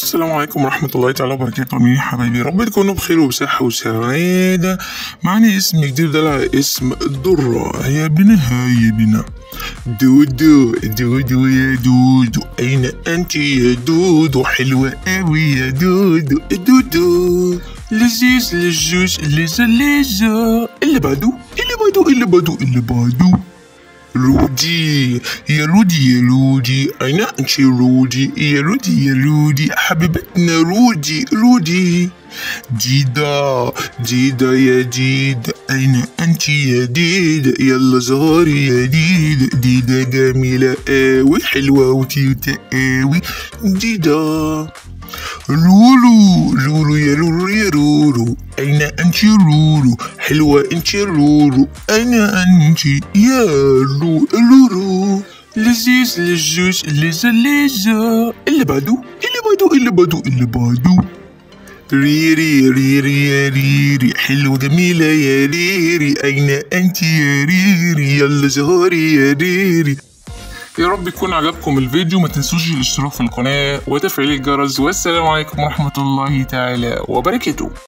السلام عليكم ورحمة الله تعالى وبركاته عاملين إيه يا حبايبي رب تكونوا بخير وبصحة وسعادة معنا اسم جديد ده اسم الدرة يا بنا يا بنا دودو دودو يا دودو أين أنت يا دودو حلوة أوي يا دودو دودو لذيذ لجوج لذة لذة اللي بعده اللي بعده اللي بعده اللي بعده رودي يا رودي يا رودي أين أنت رودي يا رودي يا رودي حبيبتنا رودي رودي ديدا ديدا يا ديدا أين أنت يا ديدا يلا ظهري يا ديدا ديدا جميلة أوي حلوة وكيوتة أوي ديدا رورو رورو يا رورو يا رورو أين أنت رورو حلوة أنت رورو أين أنت يا رو رورو لذيذ لجوج لذة لذة اللي بعده اللي بعده اللي بعده اللي بعده ريري ريري يا ريري حلوة جميلة يا ريري أين أنت يا ريري يلا ظهري يا ريري يا رب يكون عجبكم الفيديو ما تنسوش الاشتراك في القناة وتفعيل الجرس والسلام عليكم ورحمة الله تعالى وبركاته